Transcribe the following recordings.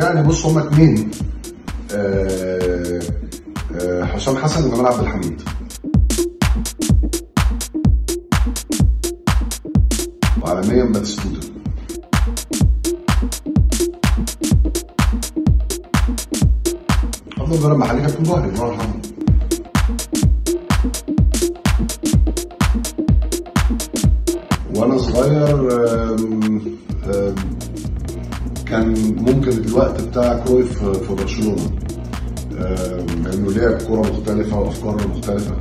يعني بص هما اتنين آه، آه، حسام حسن وجمال عبد الحميد وعالميا باتستوتا افضل مدرب محلي كابتن ظاهري الله يرحمه وانا صغير آم، آم، كان ممكن الوقت بتاع كرويف في في برشلونه آم، لانه لعب كوره مختلفه وافكار مختلفه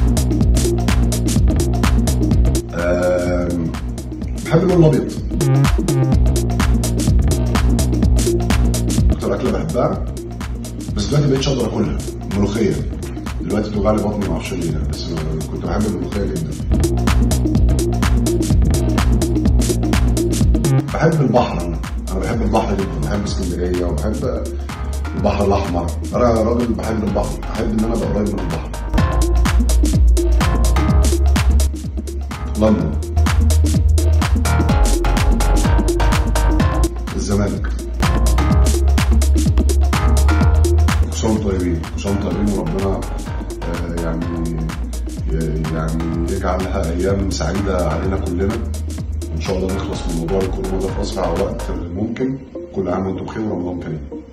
آم، بحب اللون الابيض اكتر اكله بحبها بس دلوقتي مبقتش اقدر اكلها ملوخيه دلوقتي بتوجعلي بطني معرفش ليه بس كنت بحب الملوخيه جدا بحب البحر انا انا بحب البحر جدا بحب اسكندريه وبحب البحر الاحمر انا راجل بحب البحر بحب ان انا ابقى قريب من البحر لندن الزمالك كل سنه وانتم طيبين كل سنه وانتم طيبين وربنا آه، يعني يعني يجعلها ايام سعيده علينا كلنا ان شاء الله نخلص من موضوع الكورونا ده في اسرع وقت ممكن كل عام وانتم بخير ورمضان كريم